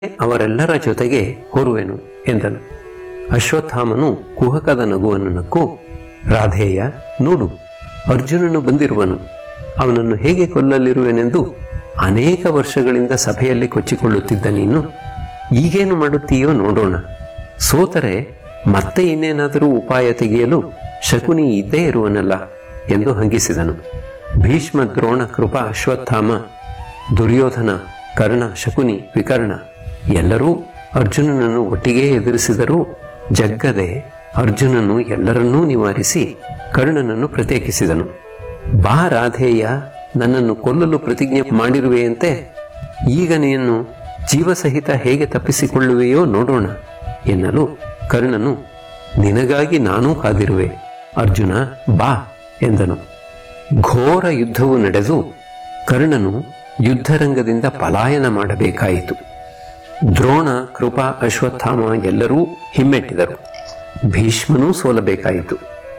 ಅವರೆಲ್ಲರ ಜೊತೆಗೆ ಹೊರುವೆನು ಎಂದನು ಅಶ್ವತ್ಥಾಮನು ಕುಹಕದ ನಗುವನ್ನು ನಕ್ಕು ರಾಧೇಯ ನೋಡು ಅರ್ಜುನನು ಬಂದಿರುವನು ಅವನನ್ನು ಹೇಗೆ ಕೊಲ್ಲಲಿರುವೆನೆಂದು ಅನೇಕ ವರ್ಷಗಳಿಂದ ಸಭೆಯಲ್ಲಿ ಕೊಚ್ಚಿಕೊಳ್ಳುತ್ತಿದ್ದ ನೀನು ಈಗೇನು ಮಾಡುತ್ತೀಯೋ ನೋಡೋಣ ಸೋತರೆ ಮತ್ತೆ ಇನ್ನೇನಾದರೂ ಉಪಾಯ ತೆಗೆಯಲು ಶಕುನಿ ಇದ್ದೇ ಇರುವನಲ್ಲ ಎಂದು ಹಂಗಿಸಿದನು ಭೀಷ್ಮ ದ್ರೋಣ ಕೃಪಾ ಅಶ್ವತ್ಥಾಮ ದುರ್ಯೋಧನ ಕರ್ಣ ಶಕುನಿ ವಿಕರ್ಣ ಎಲ್ಲರೂ ಅರ್ಜುನನನ್ನು ಒಟ್ಟಿಗೆ ಎದುರಿಸಿದರೂ ಜಗ್ಗದೆ ಅರ್ಜುನನು ಎಲ್ಲರನ್ನೂ ನಿವಾರಿಸಿ ಕರ್ಣನನ್ನು ಪ್ರತ್ಯೇಕಿಸಿದನು ಬಾ ರಾಧೇಯ ನನ್ನನ್ನು ಕೊಲ್ಲಲು ಪ್ರತಿಜ್ಞೆ ಮಾಡಿರುವೆಯಂತೆ ಈಗ ನೀನು ಜೀವಸಹಿತ ಹೇಗೆ ತಪ್ಪಿಸಿಕೊಳ್ಳುವೆಯೋ ನೋಡೋಣ ಎನ್ನಲು ಕರ್ಣನು ನಿನಗಾಗಿ ನಾನೂ ಕಾದಿರುವೆ ಅರ್ಜುನ ಬಾ ಎಂದನು ಘೋರ ಯುದ್ಧವು ನಡೆದು ಕರ್ಣನು ಯುದ್ಧರಂಗದಿಂದ ಪಲಾಯನ ಮಾಡಬೇಕಾಯಿತು ದ್ರೋಣ ಕೃಪಾ ಅಶ್ವತ್ಥಾಮ ಎಲ್ಲರೂ ಹಿಮ್ಮೆಟ್ಟಿದರು ಭೀಷ್ಮನೂ ಸೋಲಬೇಕಾಯಿತು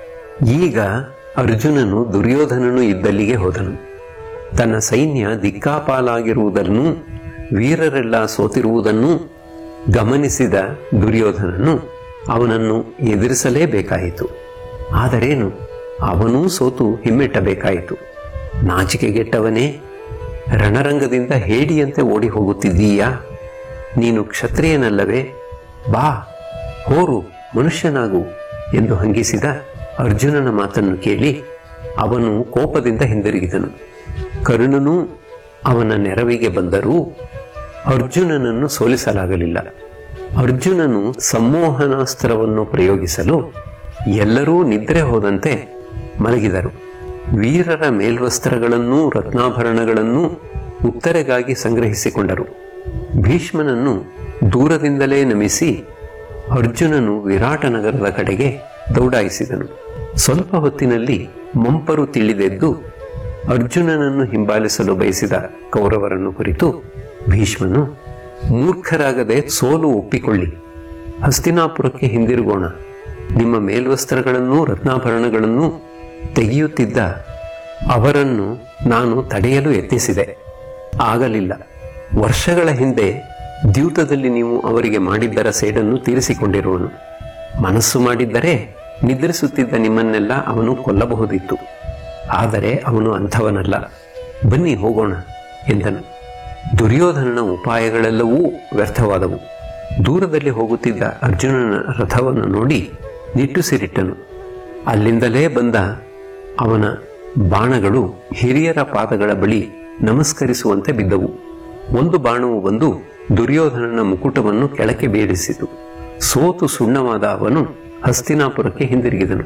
ಈಗ ಅರ್ಜುನನು ದುರ್ಯೋಧನನು ಇದ್ದಲ್ಲಿಗೆ ಹೋದನು ತನ್ನ ಸೈನ್ಯ ದಿಕ್ಕಾಪಾಲಾಗಿರುವುದನ್ನು ವೀರರೆಲ್ಲ ಸೋತಿರುವುದನ್ನು ಗಮನಿಸಿದ ದುರ್ಯೋಧನನು ಅವನನ್ನು ಎದುರಿಸಲೇಬೇಕಾಯಿತು ಆದರೇನು ಅವನೂ ಸೋತು ಹಿಮ್ಮೆಟ್ಟಬೇಕಾಯಿತು ನಾಚಿಕೆಗೆಟ್ಟವನೇ ರಣರಂಗದಿಂದ ಹೇಡಿಯಂತೆ ಓಡಿ ಹೋಗುತ್ತಿದ್ದೀಯಾ ನೀನು ಕ್ಷತ್ರಿಯನಲ್ಲವೇ ಬಾ ಹೋರು ಮನುಷ್ಯನಾಗು ಎಂದು ಹಂಗಿಸಿದ ಅರ್ಜುನನ ಮಾತನ್ನು ಕೇಳಿ ಅವನು ಕೋಪದಿಂದ ಹಿಂದಿರುಗಿದನು ಕರ್ಣನೂ ಅವನ ನೆರವಿಗೆ ಬಂದರೂ ಅರ್ಜುನನನ್ನು ಸೋಲಿಸಲಾಗಲಿಲ್ಲ ಅರ್ಜುನನು ಸಂಮೋಹನಾಸ್ತ್ರವನ್ನು ಪ್ರಯೋಗಿಸಲು ಎಲ್ಲರೂ ನಿದ್ರೆ ಹೋದಂತೆ ಮಲಗಿದರು ವೀರರ ಮೇಲ್ವಸ್ತ್ರಗಳನ್ನೂ ರತ್ನಾಭರಣಗಳನ್ನೂ ಉತ್ತರೆಗಾಗಿ ಸಂಗ್ರಹಿಸಿಕೊಂಡರು ಭೀಷ್ಮನನ್ನು ದೂರದಿಂದಲೇ ನಮಿಸಿ ಅರ್ಜುನನು ವಿರಾಟ ನಗರದ ಕಡೆಗೆ ದೌಡಾಯಿಸಿದನು ಸ್ವಲ್ಪ ಹೊತ್ತಿನಲ್ಲಿ ಮಂಪರು ತಿಳಿದೆದ್ದು ಅರ್ಜುನನನ್ನು ಹಿಂಬಾಲಿಸಲು ಬಯಸಿದ ಕೌರವರನ್ನು ಕುರಿತು ಭೀಷ್ಮನು ಮೂರ್ಖರಾಗದೆ ಸೋಲು ಒಪ್ಪಿಕೊಳ್ಳಿ ಹಸ್ತಿನಾಪುರಕ್ಕೆ ಹಿಂದಿರುಗೋಣ ನಿಮ್ಮ ಮೇಲ್ವಸ್ತ್ರಗಳನ್ನೂ ರತ್ನಾಭರಣಗಳನ್ನೂ ತೆಗೆಯುತ್ತಿದ್ದ ಅವರನ್ನು ನಾನು ತಡೆಯಲು ಯತ್ನಿಸಿದೆ ಆಗಲಿಲ್ಲ ವರ್ಷಗಳ ಹಿಂದೆ ದ್ಯೂತದಲ್ಲಿ ನೀವು ಅವರಿಗೆ ಮಾಡಿದ್ದರ ಸೇಡನ್ನು ತೀರಿಸಿಕೊಂಡಿರುವನು ಮನಸ್ಸು ಮಾಡಿದ್ದರೆ ನಿದ್ರಿಸುತ್ತಿದ್ದ ನಿಮ್ಮನ್ನೆಲ್ಲ ಅವನು ಕೊಲ್ಲಬಹುದಿತ್ತು ಆದರೆ ಅವನು ಅಂಥವನಲ್ಲ ಬನ್ನಿ ಹೋಗೋಣ ಎಂದನು ದುರ್ಯೋಧನನ ಉಪಾಯಗಳೆಲ್ಲವೂ ವ್ಯರ್ಥವಾದವು ದೂರದಲ್ಲಿ ಹೋಗುತ್ತಿದ್ದ ಅರ್ಜುನನ ರಥವನ್ನು ನೋಡಿ ನಿಟ್ಟುಸಿರಿಟ್ಟನು ಅಲ್ಲಿಂದಲೇ ಬಂದ ಅವನ ಬಾಣಗಳು ಹಿರಿಯರ ಪಾದಗಳ ಬಳಿ ನಮಸ್ಕರಿಸುವಂತೆ ಬಿದ್ದವು ಒಂದು ಬಾಣವು ಬಂದು ದುರ್ಯೋಧನನ ಮುಕುಟವನ್ನು ಕೆಳಕ್ಕೆ ಬೇರಿಸಿತು ಸೋತು ಸುಣ್ಣವಾದ ಅವನು ಹಸ್ತಿನಾಪುರಕ್ಕೆ ಹಿಂದಿರುಗಿದನು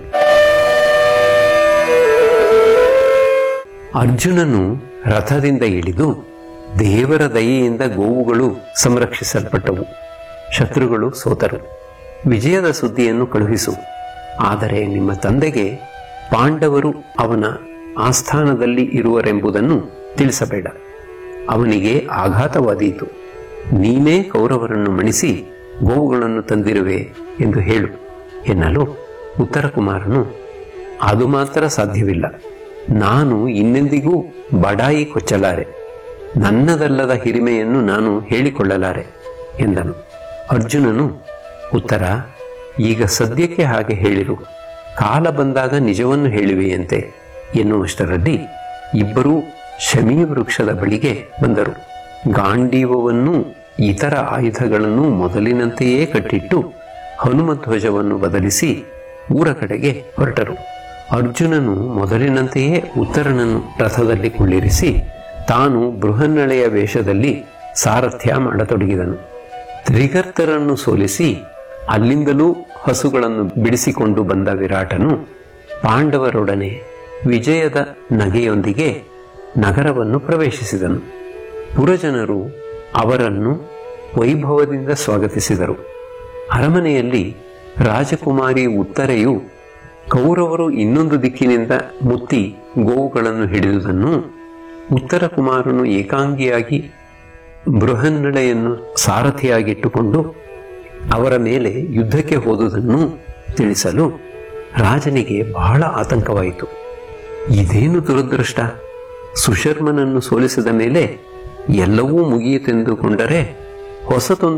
ಅರ್ಜುನನು ರಥದಿಂದ ಇಳಿದು ದೇವರ ದಯೆಯಿಂದ ಗೋವುಗಳು ಸಂರಕ್ಷಿಸಲ್ಪಟ್ಟವು ಶತ್ರುಗಳು ಸೋತರು ವಿಜಯದ ಸುದ್ದಿಯನ್ನು ಕಳುಹಿಸು ಆದರೆ ನಿಮ್ಮ ತಂದೆಗೆ ಪಾಂಡವರು ಅವನ ಆಸ್ಥಾನದಲ್ಲಿ ಇರುವರೆಂಬುದನ್ನು ತಿಳಿಸಬೇಡ ಅವನಿಗೆ ಆಘಾತವಾದೀತು ನೀನೇ ಕೌರವರನ್ನು ಮಣಿಸಿ ಗೋವುಗಳನ್ನು ತಂದಿರುವೆ ಎಂದು ಹೇಳು ಎನ್ನಲು ಉತ್ತರ ಕುಮಾರನು ಅದು ಮಾತ್ರ ಸಾಧ್ಯವಿಲ್ಲ ನಾನು ಇನ್ನೆಂದಿಗೂ ಬಡಾಯಿ ಕೊಚ್ಚಲಾರೆ ನನ್ನದಲ್ಲದ ಹಿರಿಮೆಯನ್ನು ನಾನು ಹೇಳಿಕೊಳ್ಳಲಾರೆ ಎಂದನು ಅರ್ಜುನನು ಉತ್ತರ ಈಗ ಸದ್ಯಕ್ಕೆ ಹಾಗೆ ಹೇಳಿರು ಕಾಲ ಬಂದಾಗ ನಿಜವನ್ನು ಹೇಳಿವೆಯಂತೆ ಎನ್ನುವಷ್ಟರಲ್ಲಿ ಇಬ್ಬರೂ ಶಮಿ ವೃಕ್ಷದ ಬಳಿಗೆ ಬಂದರು ಗಾಂಡೀವವನ್ನು ಇತರ ಆಯುಧಗಳನ್ನು ಮೊದಲಿನಂತೆಯೇ ಕಟ್ಟಿಟ್ಟು ಹನುಮಧ್ವಜವನ್ನು ಬದಲಿಸಿ ಊರ ಕಡೆಗೆ ಹೊರಟರು ಅರ್ಜುನನು ಮೊದಲಿನಂತೆಯೇ ಉತ್ತರನನ್ನು ರಥದಲ್ಲಿ ಕುಳ್ಳಿರಿಸಿ ತಾನು ಬೃಹನ್ನಳೆಯ ವೇಷದಲ್ಲಿ ಸಾರಥ್ಯ ಮಾಡತೊಡಗಿದನು ತ್ರಿಗರ್ತರನ್ನು ಸೋಲಿಸಿ ಅಲ್ಲಿಂದಲೂ ಹಸುಗಳನ್ನು ಬಿಡಿಸಿಕೊಂಡು ಬಂದ ವಿರಾಟನು ಪಾಂಡವರೊಡನೆ ವಿಜಯದ ನಗೆಯೊಂದಿಗೆ ನಗರವನ್ನು ಪ್ರವೇಶಿಸಿದನು ಪುರಜನರು ಅವರನ್ನು ವೈಭವದಿಂದ ಸ್ವಾಗತಿಸಿದರು ಅರಮನೆಯಲ್ಲಿ ರಾಜಕುಮಾರಿ ಉತ್ತರೆಯು ಕೌರವರು ಇನ್ನೊಂದು ದಿಕ್ಕಿನಿಂದ ಮುತ್ತಿ ಗೋವುಗಳನ್ನು ಹಿಡಿದುದನ್ನು ಉತ್ತರ ಕುಮಾರನು ಏಕಾಂಗಿಯಾಗಿ ಬೃಹನ್ನಳೆಯನ್ನು ಸಾರಥಿಯಾಗಿಟ್ಟುಕೊಂಡು ಅವರ ಮೇಲೆ ಯುದ್ಧಕ್ಕೆ ಹೋದುದನ್ನು ತಿಳಿಸಲು ರಾಜನಿಗೆ ಬಹಳ ಆತಂಕವಾಯಿತು ಇದೇನು ದುರದೃಷ್ಟ ಸುಶರ್ಮನನ್ನು ಸೋಲಿಸಿದ ಮೇಲೆ ಎಲ್ಲವೂ ಮುಗಿಯಿತೆಂದುಕೊಂಡರೆ ಹೊಸತೊಂದು